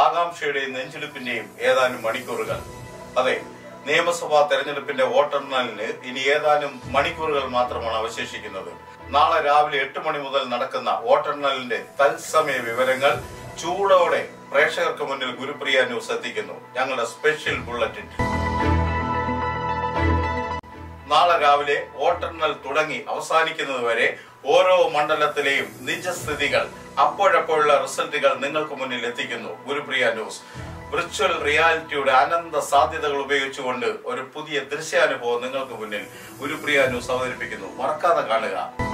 ആകാംക്ഷയുടെയും നെഞ്ചെടുപ്പിന്റെയും ഏതാനും മണിക്കൂറുകൾ അതെ നിയമസഭാ തെരഞ്ഞെടുപ്പിന്റെ വോട്ടെണ്ണലിന് ഇനി ഏതാനും മണിക്കൂറുകൾ മാത്രമാണ് അവശേഷിക്കുന്നത് നാളെ രാവിലെ എട്ട് മണി മുതൽ നടക്കുന്ന വോട്ടെണ്ണലിന്റെ തത്സമയ വിവരങ്ങൾ ചൂടോടെ പ്രേക്ഷകർക്ക് മുന്നിൽ ഗുരുപ്രിയ ന്യൂസ് എത്തിക്കുന്നു ഞങ്ങളുടെ സ്പെഷ്യൽ ബുള്ളറ്റിൻ നാളെ രാവിലെ വോട്ടെണ്ണൽ തുടങ്ങി അവസാനിക്കുന്നത് വരെ ഓരോ മണ്ഡലത്തിലെയും നിജസ്ഥിതികൾ അപ്പോഴപ്പോഴുള്ള റിസൾട്ടുകൾ നിങ്ങൾക്ക് മുന്നിൽ എത്തിക്കുന്നു ഗുരുപ്രിയ ന്യൂസ് വിർച്വൽ റിയാലിറ്റിയുടെ അനന്ത സാധ്യതകൾ ഉപയോഗിച്ചുകൊണ്ട് ഒരു പുതിയ ദൃശ്യാനുഭവം നിങ്ങൾക്ക് മുന്നിൽ ഗുരുപ്രിയ ന്യൂസ് അവതരിപ്പിക്കുന്നു മറക്കാതെ കാണുക